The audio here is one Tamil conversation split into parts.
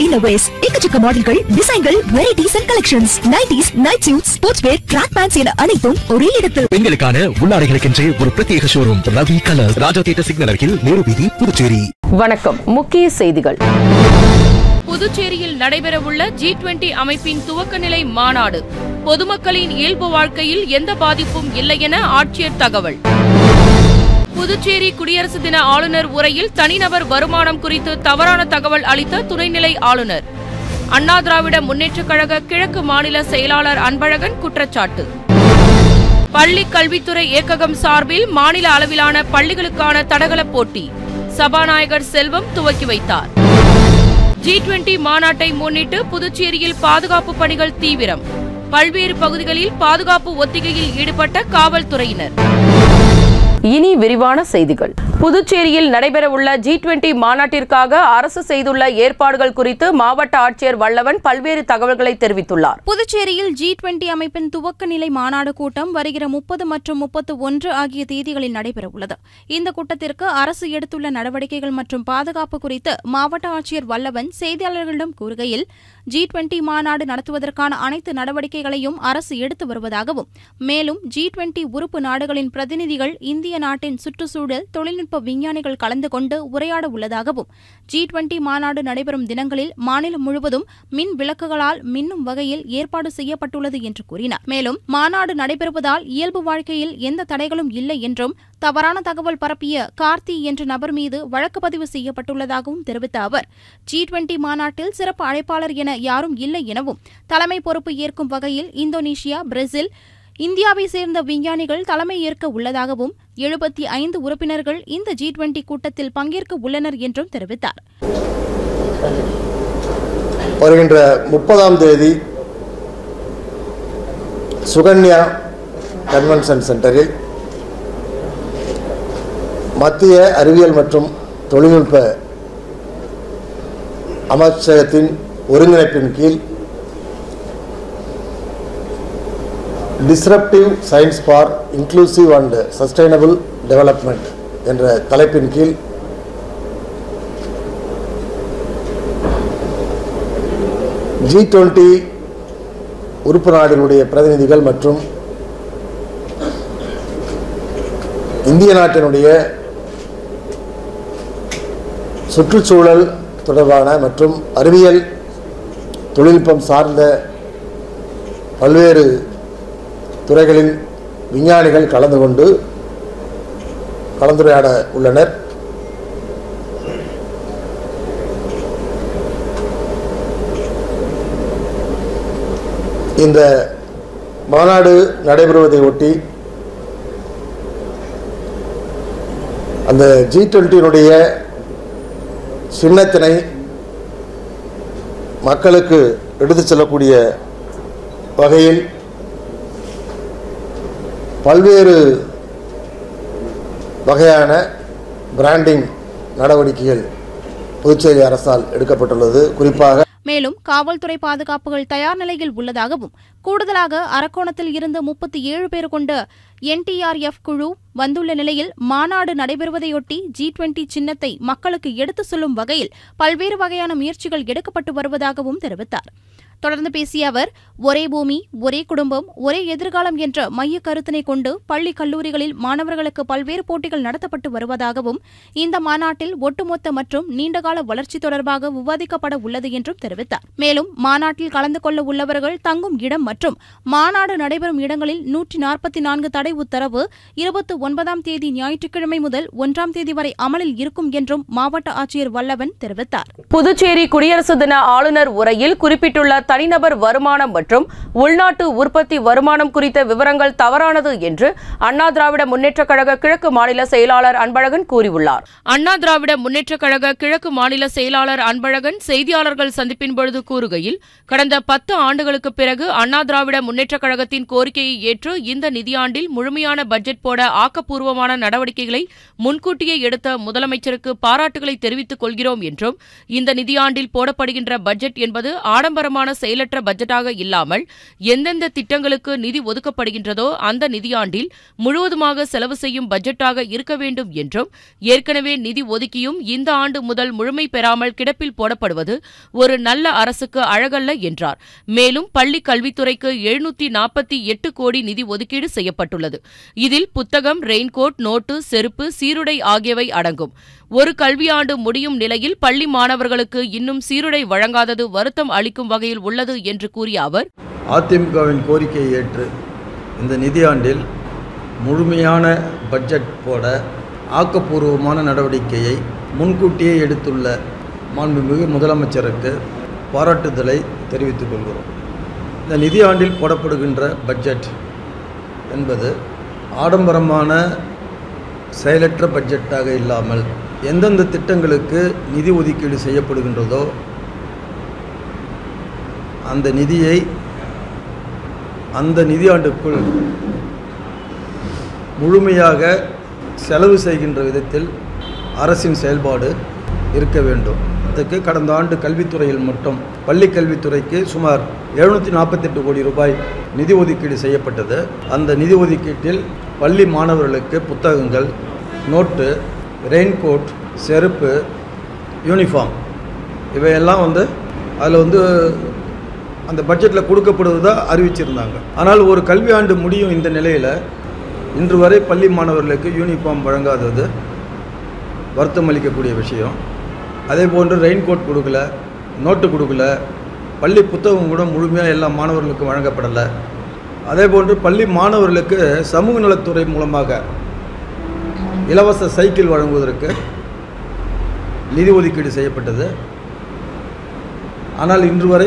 இன்னோவேஸ் எக்கச்சக்க மாடல்கள் டிசைன்கள் varieties and collections nighties night suit sports wear track pants என அனைத்தும் ஒரே இடத்தில் பெண்களுக்கான உள்ளாடைகளுக்கென்றே ஒரு பிரத்யேக showroom Ravi colour Raja theatre signal அருகில் நேரு வீதி புதுச்சேரி வணக்கம் முக்கிய செய்திகள் புதுச்சேரியில் நடைபெறவுள்ள ஜி டுவெண்டி அமைப்பின் துவக்க நிலை மாநாடு பொதுமக்களின் இயல்பு வாழ்க்கையில் எந்த பாதிப்பும் இல்லை என ஆட்சியர் தகவல் புதுச்சேரி குடியரசு தின ஆளுநர் உரையில் தனிநபர் வருமானம் குறித்து தவறான தகவல் அளித்த துணைநிலை ஆளுநர் அண்ணா திராவிட முன்னேற்றக் கழக கிழக்கு மாநில செயலாளர் அன்பழகன் குற்றச்சாட்டு பள்ளி கல்வித்துறை இயக்ககம் சார்பில் மாநில அளவிலான பள்ளிகளுக்கான தடகள போட்டி சபாநாயகர் செல்வம் துவக்கி வைத்தார் ஜி டுவெண்டி மாநாட்டை முன்னிட்டு புதுச்சேரியில் பாதுகாப்பு பணிகள் தீவிரம் பல்வேறு பகுதிகளில் பாதுகாப்பு ஒத்திகையில் ஈடுபட்ட காவல்துறையினர் இனி விரிவான செய்திகள் புதுச்சேரியில் நடைபெறவுள்ள ஜி டுவெண்டி மாநாட்டிற்காக அரசு செய்துள்ள ஏற்பாடுகள் குறித்து மாவட்ட ஆட்சியர் வல்லவன் பல்வேறு தகவல்களை தெரிவித்துள்ளார் புதுச்சேரியில் ஜி டுவெண்டி அமைப்பின் துவக்க நிலை மாநாடு கூட்டம் வருகிற முப்பது மற்றும் முப்பத்து ஒன்று ஆகிய தேதிகளில் நடைபெறவுள்ளது இந்த கூட்டத்திற்கு அரசு எடுத்துள்ள நடவடிக்கைகள் மற்றும் பாதுகாப்பு குறித்து மாவட்ட ஆட்சியர் வல்லவன் செய்தியாளர்களிடம் கூறுகையில் ஜி டுவெண்டி மாநாடு நடத்துவதற்கான அனைத்து நடவடிக்கைகளையும் அரசு எடுத்து வருவதாகவும் மேலும் ஜி டுவெண்டி உறுப்பு நாடுகளின் பிரதிநிதிகள் இந்திய நாட்டின் சுற்றுச்சூழல் தொழில்நுட்ப விஞ்ஞானிகள் கலந்து கொண்டு உரையாட உள்ளதாகவும் ஜி டுவெண்டி மாநாடு நடைபெறும் தினங்களில் மாநிலம் முழுவதும் மின் விளக்குகளால் மின்னும் வகையில் ஏற்பாடு செய்யப்பட்டுள்ளது என்று கூறினார் மேலும் மாநாடு நடைபெறுவதால் இயல்பு வாழ்க்கையில் எந்த தடைகளும் இல்லை என்றும் தவறான தகவல் பரப்பிய கார்த்தி என்ற நபர் மீது வழக்கு பதிவு செய்யப்பட்டுள்ளதாகவும் தெரிவித்த அவர் ஜி டுவெண்டி மாநாட்டில் சிறப்பு அழைப்பாளர் என யாரும் இல்லை எனவும் தலைமை பொறுப்பு ஏற்கும் வகையில் இந்தோனேஷியா பிரேசில் இந்தியாவை சேர்ந்த விஞ்ஞானிகள் தலைமை ஏற்க உள்ளதாகவும் எழுபத்தி ஐந்து உறுப்பினர்கள் இந்த ஜி டுவெண்டி கூட்டத்தில் பங்கேற்க உள்ளனர் என்றும் தெரிவித்தார் வருகின்ற முப்பதாம் தேதி சுகன்யா கன்வென்ஷன் சென்டரில் மத்திய அறிவியல் மற்றும் தொழில்நுட்ப அமைச்சகத்தின் ஒருங்கிணைப்பின் கீழ் disruptive science for inclusive and sustainable development என்ற தலைப்பின் கீழ் ஜி டுவெண்ட்டி உறுப்பு நாடுகளுடைய பிரதிநிதிகள் மற்றும் இந்திய நாட்டினுடைய சுற்றுச்சூழல் தொடர்பான மற்றும் அறிவியல் தொழில்நுட்பம் சார்ந்த பல்வேறு துறைகளின் விஞ்ஞானிகள் கலந்து கொண்டு கலந்துரையாட உள்ளனர் இந்த மாநாடு நடைபெறுவதை ஒட்டி அந்த ஜி டுவெண்ட்டியினுடைய சின்னத்தினை மக்களுக்கு எடுத்துச் செல்லக்கூடிய வகையில் பல்வேறு வகையான பிராண்டிங் நடவடிக்கைகள் புதுச்சேரி அரசால் எடுக்கப்பட்டுள்ளது குறிப்பாக மேலும் காவல்துறை பாதுகாப்புகள் தயார் நிலையில் உள்ளதாகவும் கூடுதலாக அரக்கோணத்தில் இருந்து முப்பத்தி ஏழு பேர் கொண்ட என்டிஆர்எஃப் குழு வந்துள்ள நிலையில் மாநாடு நடைபெறுவதையொட்டி ஜி டுவெண்டி சின்னத்தை மக்களுக்கு எடுத்துச் சொல்லும் வகையில் பல்வேறு வகையான முயற்சிகள் எடுக்கப்பட்டு வருவதாகவும் தெரிவித்தார் தொடர்ந்து பேசிய அவர் ஒரே பூமி ஒரே குடும்பம் ஒரே எதிர்காலம் என்ற மைய கருத்தினை கொண்டு பள்ளி கல்லூரிகளில் மாணவர்களுக்கு பல்வேறு போட்டிகள் நடத்தப்பட்டு வருவதாகவும் இந்த மாநாட்டில் ஒட்டுமொத்த மற்றும் நீண்டகால வளர்ச்சி தொடர்பாக விவாதிக்கப்பட உள்ளது என்றும் தெரிவித்தார் மேலும் மாநாட்டில் கலந்து கொள்ள உள்ளவர்கள் தங்கும் இடம் மற்றும் மாநாடு நடைபெறும் இடங்களில் நூற்றி நாற்பத்தி நான்கு தடை உத்தரவு இருபத்தி ஒன்பதாம் தேதி ஞாயிற்றுக்கிழமை முதல் ஒன்றாம் தேதி வரை அமலில் இருக்கும் என்றும் மாவட்ட ஆட்சியர் வல்லவன் தெரிவித்தார் புதுச்சேரி குடியரசு தின ஆளுநர் உரையில் குறிப்பிட்டுள்ள தனிநபர் வருமானம் மற்றும் உள்நாட்டு உற்பத்தி வருமானம் குறித்த விவரங்கள் தவறானது என்று அண்ணா திராவிட முன்னேற்றக் கழக கிழக்கு மாநில செயலாளர் அன்பழகன் கூறியுள்ளார் அண்ணா திராவிட முன்னேற்றக் கழக கிழக்கு மாநில செயலாளர் அன்பழகன் செய்தியாளர்கள் சந்திப்பின் பொழுது கூறுகையில் கடந்த பத்து ஆண்டுகளுக்கு பிறகு அண்ணா திராவிட முன்னேற்றக் கழகத்தின் கோரிக்கையை ஏற்று இந்த நிதியாண்டில் முழுமையான பட்ஜெட் போட ஆக்கப்பூர்வமான நடவடிக்கைகளை முன்கூட்டியே எடுத்த முதலமைச்சருக்கு பாராட்டுகளை தெரிவித்துக் கொள்கிறோம் என்றும் இந்த நிதியாண்டில் போடப்படுகின்ற பட்ஜெட் என்பது ஆடம்பரமான செயலற்ற பட்ஜெட்டாக இல்லாமல் எந்தெந்த திட்டங்களுக்கு நிதி ஒதுக்கப்படுகின்றதோ அந்த நிதியாண்டில் முழுவதுமாக செலவு செய்யும் பட்ஜெட்டாக இருக்க வேண்டும் என்றும் ஏற்கனவே நிதி ஒதுக்கியும் இந்த ஆண்டு முதல் முழுமை பெறாமல் கிடப்பில் போடப்படுவது ஒரு நல்ல அரசுக்கு அழகல்ல என்றார் மேலும் பள்ளி கல்வித்துறைக்கு எழுநூத்தி நாற்பத்தி எட்டு கோடி நிதி ஒதுக்கீடு செய்யப்பட்டுள்ளது இதில் புத்தகம் ரெயின்கோட் நோட்டு செருப்பு சீருடை ஆகியவை அடங்கும் ஒரு கல்வியாண்டு முடியும் நிலையில் பள்ளி மாணவர்களுக்கு இன்னும் சீருடை வழங்காதது வருத்தம் அளிக்கும் வகையில் உள்ளது என்று கூறிய அவர் அதிமுகவின் கோரிக்கையை ஏற்று இந்த நிதியாண்டில் முழுமையான பட்ஜெட் போட ஆக்கப்பூர்வமான நடவடிக்கையை முன்கூட்டியே எடுத்துள்ள மாண்புமிகு முதலமைச்சருக்கு பாராட்டுதலை தெரிவித்துக் கொள்கிறோம் இந்த நிதியாண்டில் போடப்படுகின்ற பட்ஜெட் என்பது ஆடம்பரமான செயலற்ற பட்ஜெட்டாக இல்லாமல் எந்தெந்த திட்டங்களுக்கு நிதி ஒதுக்கீடு செய்யப்படுகின்றதோ அந்த நிதியை அந்த நிதியாண்டுக்குள் முழுமையாக செலவு செய்கின்ற விதத்தில் அரசின் செயல்பாடு இருக்க வேண்டும் அதுக்கு கடந்த ஆண்டு கல்வித்துறையில் மட்டும் பள்ளி கல்வித்துறைக்கு சுமார் எழுநூற்றி நாற்பத்தெட்டு கோடி ரூபாய் நிதி ஒதுக்கீடு செய்யப்பட்டது அந்த நிதி ஒதுக்கீட்டில் பள்ளி மாணவர்களுக்கு புத்தகங்கள் நோட்டு ரெயின்கோட் செருப்பு யூனிஃபார்ம் இவையெல்லாம் வந்து அதில் வந்து அந்த பட்ஜெட்டில் கொடுக்கப்படுவதாக அறிவிச்சிருந்தாங்க ஆனால் ஒரு கல்வி ஆண்டு முடியும் இந்த நிலையில் இன்று வரை பள்ளி மாணவர்களுக்கு யூனிஃபார்ம் வழங்காதது வருத்தம் அளிக்கக்கூடிய விஷயம் அதே போன்று ரெயின்கோட் கொடுக்கல நோட்டு கொடுக்கல பள்ளி புத்தகம் கூட முழுமையாக எல்லா மாணவர்களுக்கும் வழங்கப்படலை அதே போன்று பள்ளி மாணவர்களுக்கு சமூக நலத்துறை மூலமாக இலவச சைக்கிள் வழங்குவதற்கு நிதி ஒதுக்கீடு செய்யப்பட்டது ஆனால் இன்று வரை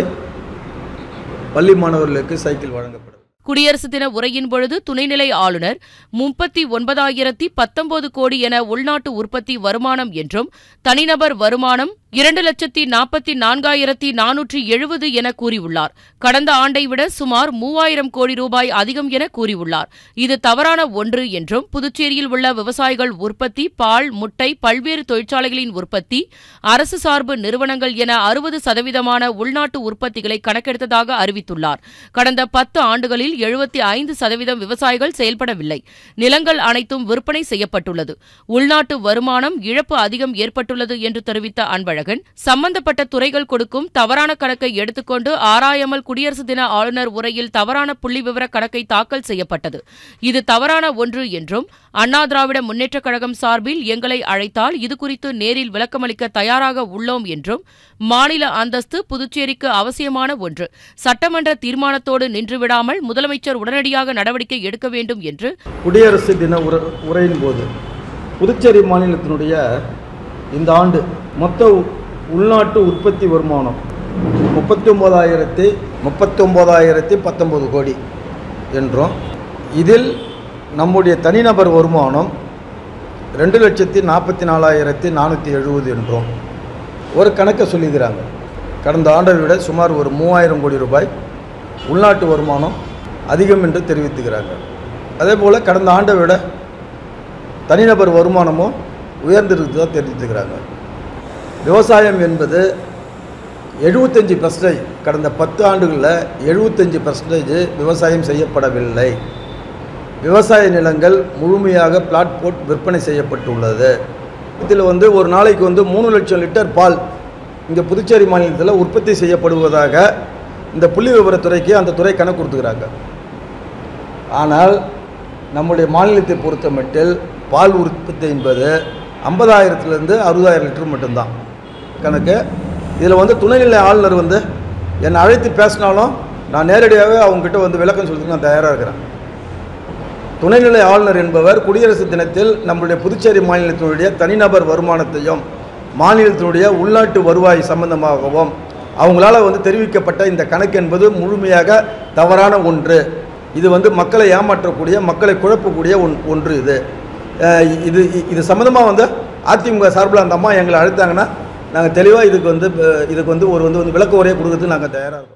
பள்ளி மாணவர்களுக்கு சைக்கிள் வழங்கப்படும் குடியரசு தின உரையின் பொழுது துணைநிலை ஆளுநர் முப்பத்தி ஒன்பதாயிரத்தி பத்தொன்பது கோடி என உள்நாட்டு உற்பத்தி வருமானம் என்றும் தனிநபர் வருமானம் இரண்டு லட்சத்தி நாற்பத்தி நான்காயிரத்தி நானூற்றி எழுபது என கூறியுள்ளார் கடந்த ஆண்டை விட சுமார் மூவாயிரம் கோடி ரூபாய் அதிகம் என கூறியுள்ளார் இது தவறான ஒன்று என்றும் புதுச்சேரியில் உள்ள விவசாயிகள் உற்பத்தி பால் முட்டை பல்வேறு தொழிற்சாலைகளின் உற்பத்தி அரசு சார்பு நிறுவனங்கள் என அறுபது சதவீதமான உள்நாட்டு உற்பத்திகளை கணக்கெடுத்ததாக அறிவித்துள்ளார் கடந்த பத்து ஆண்டுகளில் எழுபத்தி ஐந்து சதவீதம் விவசாயிகள் செயல்படவில்லை நிலங்கள் அனைத்தும் விற்பனை செய்யப்பட்டுள்ளது உள்நாட்டு வருமானம் இழப்பு அதிகம் ஏற்பட்டுள்ளது என்று தெரிவித்த அன்பழகன் சம்பந்தப்பட்ட துறைகள் கொடுக்கும் தவறான கணக்கை எடுத்துக்கொண்டு ஆராயாமல் குடியரசு தின ஆளுநர் உரையில் தவறான புள்ளி விவர கணக்கை தாக்கல் செய்யப்பட்டது இது தவறான ஒன்று என்றும் அண்ணா திராவிட முன்னேற்றக் கழகம் சார்பில் எங்களை அழைத்தால் இதுகுறித்து நேரில் விளக்கமளிக்க தயாராக உள்ளோம் என்றும் மாநில அந்தஸ்து புதுச்சேரிக்கு அவசியமான ஒன்று சட்டமன்ற தீர்மானத்தோடு நின்றுவிடாமல் முதலமைச்சர் உடனடியாக நடவடிக்கை எடுக்க வேண்டும் என்று குடியரசு தின உர உரையின் போது புதுச்சேரி மாநிலத்தினுடைய இந்த ஆண்டு மொத்த உ- உள்நாட்டு உற்பத்தி வருமானம் முப்பத்தி ஒம்போதாயிரத்தி முப்பத்தி ஒம்போதாயிரத்தி பத்தொம்பது கோடி என்றும் இதில் நம்முடைய தனிநபர் வருமானம் ரெண்டு லட்சத்தி நாற்பத்தி நாலாயிரத்தி நானூற்றி எழுபது என்றும் ஒரு கணக்கை சொல்லிக்கிறாங்க கடந்த ஆண்டை விட சுமார் ஒரு மூவாயிரம் கோடி ரூபாய் உள்நாட்டு வருமானம் அதிகம் என்று தெரிவித்துக்கிறாங்க அதே போல் கடந்த ஆண்டை விட தனிநபர் வருமானமும் உயர்ந்திருக்கிறதா தெரிவித்துக்கிறாங்க விவசாயம் என்பது எழுபத்தஞ்சி பர்சன்டேஜ் கடந்த பத்து ஆண்டுகளில் எழுபத்தஞ்சி பர்சன்டேஜ் விவசாயம் செய்யப்படவில்லை விவசாய நிலங்கள் முழுமையாக பிளாட் போட் விற்பனை செய்யப்பட்டுள்ளது இதில் வந்து ஒரு நாளைக்கு வந்து மூணு லட்சம் லிட்டர் பால் இங்கே புதுச்சேரி மாநிலத்தில் உற்பத்தி செய்யப்படுவதாக இந்த புள்ளி விவரத்துறைக்கு அந்த துறை கணக்கு கொடுத்துக்கிறாங்க ஆனால் நம்முடைய மாநிலத்தை பொறுத்தமட்டில் பால் உற்பத்தி என்பது ஐம்பதாயிரத்துலேருந்து அறுபதாயிரம் லிட்டர் மட்டும்தான் கணக்கு இதில் வந்து துணைநிலை ஆளுநர் வந்து என்னை அழைத்து பேசினாலும் நான் நேரடியாகவே அவங்ககிட்ட வந்து விளக்கம் சொல்றதுக்கு நான் தயாராக இருக்கிறேன் துணைநிலை ஆளுநர் என்பவர் குடியரசு தினத்தில் நம்முடைய புதுச்சேரி மாநிலத்தினுடைய தனிநபர் வருமானத்தையும் மாநிலத்தினுடைய உள்நாட்டு வருவாய் சம்பந்தமாகவும் அவங்களால வந்து தெரிவிக்கப்பட்ட இந்த கணக்கு என்பது முழுமையாக தவறான ஒன்று இது வந்து மக்களை ஏமாற்றக்கூடிய மக்களை குழப்பக்கூடிய ஒன் ஒன்று இது அஹ் இது இது சம்மந்தமாக வந்து அதிமுக சார்பில் அந்த அம்மா எங்களை அழைத்தாங்கன்னா நாங்கள் தெளிவாக இதுக்கு வந்து அஹ் இதுக்கு வந்து ஒரு வந்து வந்து விளக்க உரையை கொடுக்கறதுக்கு நாங்கள் தயாராக இருக்கோம்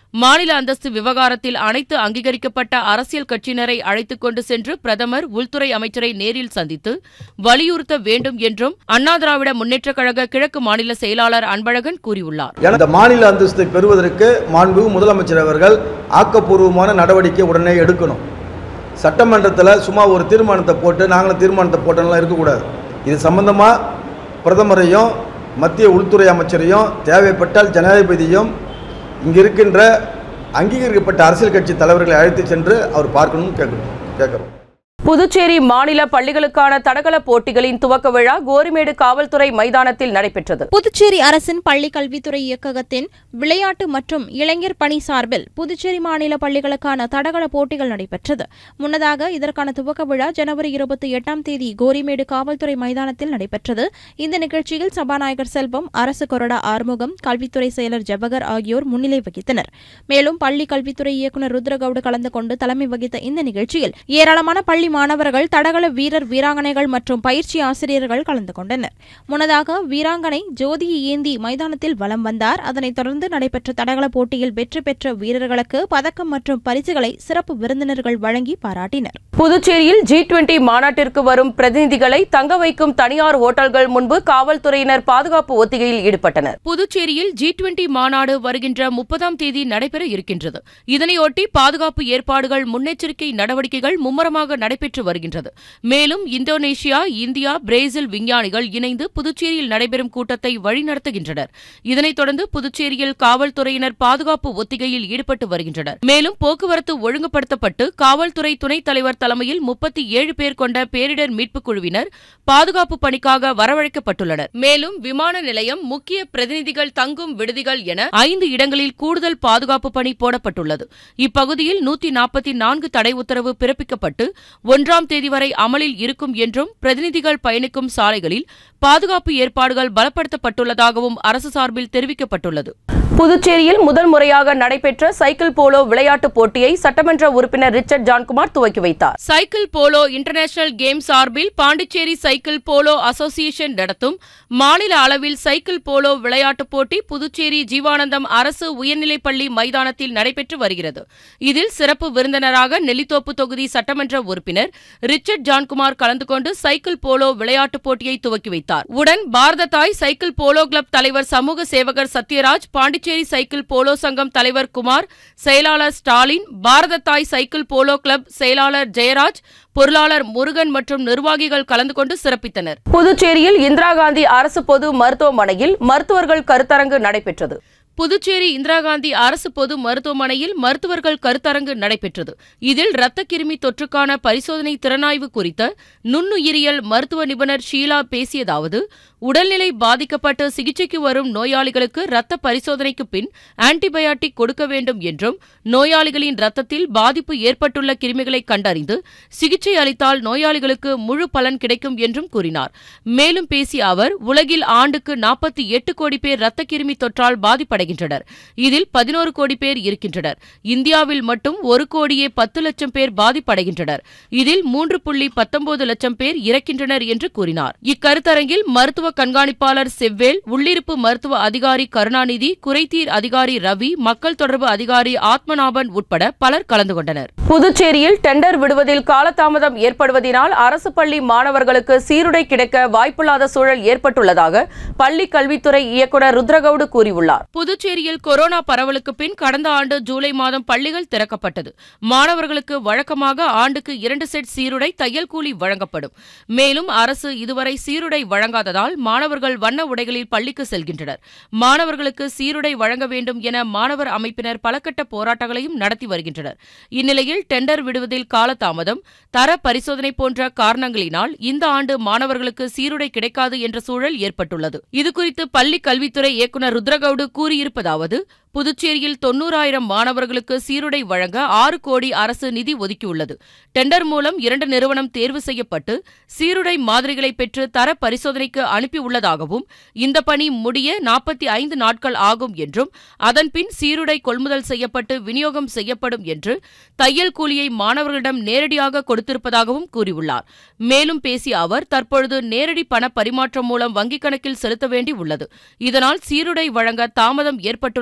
மாநில அந்தஸ்து விவகாரத்தில் அனைத்து அங்கீகரிக்கப்பட்ட அரசியல் கட்சியினரை அழைத்துக் கொண்டு சென்று பிரதமர் உள்துறை அமைச்சரை நேரில் சந்தித்து வலியுறுத்த வேண்டும் என்றும் அண்ணா திராவிட முன்னேற்றக் கழக கிழக்கு மாநில செயலாளர் அன்பழகன் கூறியுள்ளார் என இந்த மாநில அந்தஸ்தை பெறுவதற்கு மாண்புமிகு முதலமைச்சர் அவர்கள் ஆக்கப்பூர்வமான நடவடிக்கை உடனே எடுக்கணும் சட்டமன்றத்தில் சும்மா ஒரு தீர்மானத்தை போட்டு நாங்களும் தீர்மானத்தை போட்டோம்லாம் இருக்கக்கூடாது இது சம்பந்தமாக பிரதமரையும் மத்திய உள்துறை அமைச்சரையும் தேவைப்பட்டால் ஜனாதிபதியும் இங்கே இருக்கின்ற அங்கீகரிக்கப்பட்ட அரசியல் கட்சி தலைவர்களை அழைத்து சென்று அவர் பார்க்கணும்னு கேட்கணும் கேட்குறோம் புதுச்சேரி மாநில பள்ளிகளுக்கான தடகள போட்டிகளின் துவக்க விழா கோரிமேடு காவல்துறை மைதானத்தில் நடைபெற்றது புதுச்சேரி அரசின் பள்ளி கல்வித்துறை இயக்ககத்தின் விளையாட்டு மற்றும் இளைஞர் பணி சார்பில் புதுச்சேரி மாநில பள்ளிகளுக்கான தடகள போட்டிகள் நடைபெற்றது முன்னதாக இதற்கான துவக்க விழா ஜனவரி இருபத்தி எட்டாம் தேதி கோரிமேடு காவல்துறை மைதானத்தில் நடைபெற்றது இந்த நிகழ்ச்சியில் சபாநாயகர் செல்வம் அரசு கொறடா ஆறுமுகம் கல்வித்துறை செயலர் ஜவஹர் ஆகியோர் முன்னிலை வகித்தனர் மேலும் பள்ளி கல்வித்துறை இயக்குநர் ருத்ரகவுடு கலந்து கொண்டு தலைமை வகித்த இந்த நிகழ்ச்சியில் ஏராளமான பள்ளி மாணவர்கள் தடகள வீரர் வீராங்கனைகள் மற்றும் பயிற்சி ஆசிரியர்கள் கலந்து கொண்டனர் முன்னதாக வீராங்கனை ஜோதியை ஏந்தி மைதானத்தில் வலம் வந்தார் அதனைத் தொடர்ந்து நடைபெற்ற தடகள போட்டியில் வெற்றி பெற்ற வீரர்களுக்கு பதக்கம் மற்றும் பரிசுகளை சிறப்பு விருந்தினர்கள் வழங்கி பாராட்டினர் புதுச்சேரியில் ஜி டுவெண்டி மாநாட்டிற்கு வரும் பிரதிநிதிகளை தங்க வைக்கும் தனியார் ஹோட்டல்கள் முன்பு காவல்துறையினர் பாதுகாப்பு ஒத்திகையில் ஈடுபட்டனர் புதுச்சேரியில் ஜி டுவெண்டி மாநாடு வருகின்ற முப்பதாம் தேதி நடைபெற இருக்கின்றது இதனையொட்டி பாதுகாப்பு ஏற்பாடுகள் முன்னெச்சரிக்கை நடவடிக்கைகள் மும்முரமாக நடைபெற்று வருகின்றது மேலும் இந்தோனேஷியா இந்தியா பிரேசில் விஞ்ஞானிகள் இணைந்து புதுச்சேரியில் நடைபெறும் கூட்டத்தை வழிநடத்துகின்றனர் இதனைத் தொடர்ந்து புதுச்சேரியில் காவல்துறையினர் பாதுகாப்பு ஒத்திகையில் ஈடுபட்டு வருகின்றனர் மேலும் போக்குவரத்து ஒழுங்குபடுத்தப்பட்டு காவல்துறை துணைத் தலைவர் தலைமையில் முப்பத்தி ஏழு பேர் கொண்ட பேரிடர் மீட்புக் குழுவினர் பாதுகாப்பு பணிக்காக வரவழைக்கப்பட்டுள்ளனர் மேலும் விமான நிலையம் முக்கிய பிரதிநிதிகள் தங்கும் விடுதிகள் என ஐந்து இடங்களில் கூடுதல் பாதுகாப்பு பணி போடப்பட்டுள்ளது இப்பகுதியில் நூத்தி நாற்பத்தி நான்கு தடை உத்தரவு பிறப்பிக்கப்பட்டு ஒன்றாம் தேதி வரை அமலில் இருக்கும் என்றும் பிரதிநிதிகள் பயணிக்கும் சாலைகளில் பாதுகாப்பு ஏற்பாடுகள் பலப்படுத்தப்பட்டுள்ளதாகவும் அரசு சார்பில் தெரிவிக்கப்பட்டுள்ளது புதுச்சேரியில் முதல் முறையாக நடைபெற்ற சைக்கிள் போலோ விளையாட்டுப் போட்டியை சட்டமன்ற உறுப்பினர் ரிச்சர்ட் ஜான்குமார் துவக்கி வைத்தார் சைக்கிள் போலோ இன்டர்நேஷனல் கேம் சார்பில் பாண்டிச்சேரி சைக்கிள் போலோ அசோசியேஷன் நடத்தும் மாநில அளவில் சைக்கிள் போலோ விளையாட்டுப் போட்டி புதுச்சேரி ஜீவானந்தம் அரசு உயர்நிலைப்பள்ளி மைதானத்தில் நடைபெற்று வருகிறது இதில் சிறப்பு விருந்தினராக நெல்லித்தோப்பு தொகுதி சட்டமன்ற உறுப்பினர் ரிச்சர்ட் ஜான்குமார் கலந்து கொண்டு சைக்கிள் போலோ விளையாட்டுப் போட்டியை துவக்கி வைத்தார் உடன் பாரத தாய் சைக்கிள் போலோ கிளப் தலைவர் சமூக சேவகர் சத்யராஜ் பாண்டிச்சேரி சைக்கிள் போலோ சங்கம் தலைவர் குமார் செயலாளர் ஸ்டாலின் பாரத தாய் சைக்கிள் போலோ கிளப் செயலாளர் ஜெயராஜ் பொருளாளர் முருகன் மற்றும் நிர்வாகிகள் கலந்து கொண்டு சிறப்பித்தனர் புதுச்சேரியில் இந்திரா காந்தி அரசு பொது மருத்துவமனையில் மருத்துவர்கள் கருத்தரங்கு நடைபெற்றது புதுச்சேரி இந்திரா காந்தி அரசு பொது மருத்துவமனையில் மருத்துவர்கள் கருத்தரங்கு நடைபெற்றது இதில் இரத்த கிருமி தொற்றுக்கான பரிசோதனை திறனாய்வு குறித்த நுண்ணுயிரியல் மருத்துவ நிபுணர் ஷீலா பேசியதாவது உடல்நிலை பாதிக்கப்பட்டு சிகிச்சைக்கு வரும் நோயாளிகளுக்கு இரத்த பரிசோதனைக்கு பின் ஆன்டிபயாட்டிக் கொடுக்க வேண்டும் என்றும் நோயாளிகளின் இரத்தத்தில் பாதிப்பு ஏற்பட்டுள்ள கிருமிகளை கண்டறிந்து சிகிச்சை அளித்தால் நோயாளிகளுக்கு முழு பலன் கிடைக்கும் என்றும் கூறினார் மேலும் பேசிய அவர் உலகில் ஆண்டுக்கு நாற்பத்தி எட்டு கோடி பேர் இரத்த கிருமி தொற்றால் பாதிப்படைகின்றனர் இதில் பதினோரு கோடி பேர் இருக்கின்றனர் இந்தியாவில் மட்டும் ஒரு கோடியே பத்து லட்சம் பேர் பாதிப்படைகின்றனர் இதில் மூன்று புள்ளி பத்தொன்பது லட்சம் பேர் இறக்கின்றனர் என்று கூறினார் இக்கருத்தரங்கில் மருத்துவ கண்காணிப்பாளர் செவ்வேல் உள்ளிருப்பு மருத்துவ அதிகாரி கருணாநிதி குறைதீர் அதிகாரி ரவி மக்கள் தொடர்பு அதிகாரி ஆத்மநாபன் உட்பட பலர் கலந்து கொண்டனர் புதுச்சேரியில் டெண்டர் விடுவதில் காலதாமதம் ஏற்படுவதினால் அரசு பள்ளி மாணவர்களுக்கு சீருடை கிடைக்க வாய்ப்பில்லாத சூழல் ஏற்பட்டுள்ளதாக பள்ளி கல்வித்துறை இயக்குநர் ருத்ரகவுடு கூறியுள்ளார் புதுச்சேரியில் கொரோனா பரவலுக்கு பின் கடந்த ஆண்டு ஜூலை மாதம் பள்ளிகள் திறக்கப்பட்டது மாணவர்களுக்கு வழக்கமாக ஆண்டுக்கு இரண்டு செட் சீருடை தையல் கூலி வழங்கப்படும் மேலும் அரசு இதுவரை சீருடை வழங்காததால் மாணவர்கள் வண்ண உடைகளில் பள்ளிக்கு செல்கின்றனர் மாணவர்களுக்கு சீருடை வழங்க வேண்டும் என மாணவர் அமைப்பினர் பலகட்ட போராட்டங்களையும் நடத்தி வருகின்றனர் இந்நிலையில் டெண்டர் விடுவதில் காலதாமதம் தர பரிசோதனை போன்ற காரணங்களினால் இந்த ஆண்டு மாணவர்களுக்கு சீருடை கிடைக்காது என்ற சூழல் ஏற்பட்டுள்ளது இதுகுறித்து பள்ளி கல்வித்துறை இயக்குநர் ருத்ரகவுடு கூறியிருப்பதாவது புதுச்சேரியில் தொன்னூறாயிரம் மாணவர்களுக்கு சீருடை வழங்க ஆறு கோடி அரசு நிதி ஒதுக்கியுள்ளது டெண்டர் மூலம் இரண்டு நிறுவனம் தேர்வு செய்யப்பட்டு சீருடை மாதிரிகளை பெற்று தர பரிசோதனைக்கு அனுப்பியுள்ளதாகவும் இந்த பணி முடிய நாற்பத்தி ஐந்து நாட்கள் ஆகும் என்றும் அதன்பின் சீருடை கொள்முதல் செய்யப்பட்டு விநியோகம் செய்யப்படும் என்று தையல் கூலியை மாணவர்களிடம் நேரடியாக கொடுத்திருப்பதாகவும் கூறியுள்ளார் மேலும் பேசிய அவர் தற்பொழுது நேரடி பண பரிமாற்றம் மூலம் வங்கிக் கணக்கில் செலுத்த வேண்டி உள்ளது இதனால் சீருடை வழங்க தாமதம் ஏற்பட்டுள்ளது என்றார்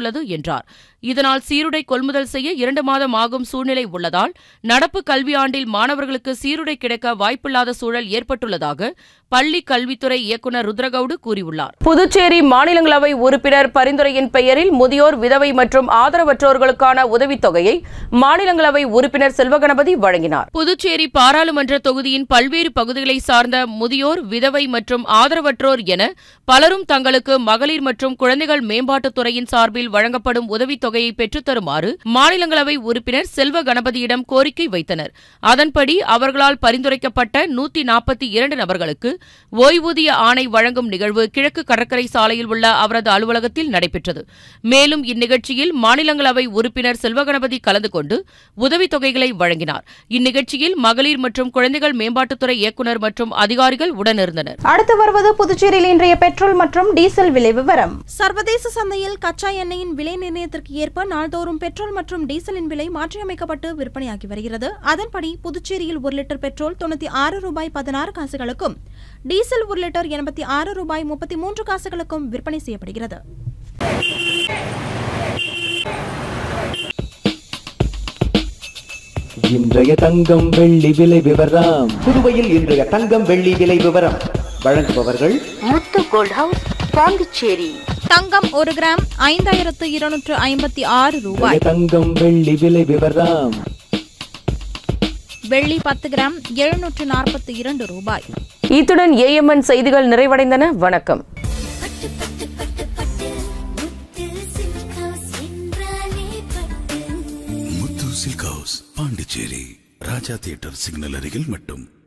என்றார் இதனால் சீருடை கொள்முதல் செய்ய இரண்டு மாதம் ஆகும் சூழ்நிலை உள்ளதால் நடப்பு கல்வியாண்டில் மாணவர்களுக்கு சீருடை கிடைக்க வாய்ப்பில்லாத சூழல் ஏற்பட்டுள்ளதாக பள்ளி கல்வித்துறை இயக்குநர் ருத்ரகவுடு கூறியுள்ளார் புதுச்சேரி மாநிலங்களவை உறுப்பினர் பரிந்துரையின் பெயரில் முதியோர் விதவை மற்றும் ஆதரவற்றோர்களுக்கான உதவித்தொகையை மாநிலங்களவை உறுப்பினர் செல்வகணபதி வழங்கினார் புதுச்சேரி பாராளுமன்ற தொகுதியின் பல்வேறு பகுதிகளை சார்ந்த முதியோர் விதவை மற்றும் ஆதரவற்றோர் என பலரும் தங்களுக்கு மகளிர் மற்றும் குழந்தைகள் மேம்பாட்டுத் துறையின் சார்பில் வழங்கப்படும் உதவித்தொகையை பெற்றுத் தருமாறு மாநிலங்களவை உறுப்பினர் செல்வ கணபதியிடம் கோரிக்கை வைத்தனர் அதன்படி அவர்களால் பரிந்துரைக்கப்பட்ட நூத்தி நாற்பத்தி இரண்டு நபர்களுக்கு ஓய்வூதிய ஆணை வழங்கும் நிகழ்வு கிழக்கு கடற்கரை சாலையில் உள்ள அவரது அலுவலகத்தில் நடைபெற்றது மேலும் இந்நிகழ்ச்சியில் மாநிலங்களவை உறுப்பினர் செல்வகணபதி கலந்து கொண்டு உதவித்தொகைகளை வழங்கினார் இந்நிகழ்ச்சியில் மகளிர் மற்றும் குழந்தைகள் மேம்பாட்டுத்துறை இயக்குநர் மற்றும் அதிகாரிகள் உடனிருந்தனர் அடுத்து வருவது புதுச்சேரியில் இன்றைய பெட்ரோல் மற்றும் டீசல் விலை விவரம் சர்வதேச சந்தையில் கச்சா எண்ணெயின் விலை நிர்ணயத்திற்கு ஏற்ப நாள்தோறும் பெட்ரோல் மற்றும் டீசலின் விலை மாற்றியமைக்கப்பட்டு விற்பனையாகி வருகிறது அதன்படி புதுச்சேரியில் ஒரு லிட்டர் பெட்ரோல் தொண்ணூத்தி ஆறு ரூபாய் பதினாறு காசுகளுக்கும் டீசல் ஒரு லிட்டர் எண்பத்தி ஆறு ரூபாய் முப்பத்தி மூன்று காசுகளுக்கும் விற்பனை செய்யப்படுகிறது இன்றைய தங்கம் வெள்ளி விலை விவரம் புதுவையில் இன்றைய தங்கம் வெள்ளி விலை விவரம் வழங்குபவர்கள் முத்து கோல்ட் ஹவுஸ் பாண்டிச்சேரி தங்கம் ஒரு கிராம் ஐந்தாயிரத்து இருநூற்று ஐம்பத்தி ஆறு ரூபாய் இன்றைய தங்கம் வெள்ளி விலை விவரம் வெள்ளி பத்து கிராம் எழுநூற்று நாற்பத்தி இரண்டு ரூபாய் இத்துடன் ஏஎம்என் செய்திகள் நிறைவடைந்தன வணக்கம் Muthu silk house Pondicherry Raja theatre signal அருகில் மட்டும்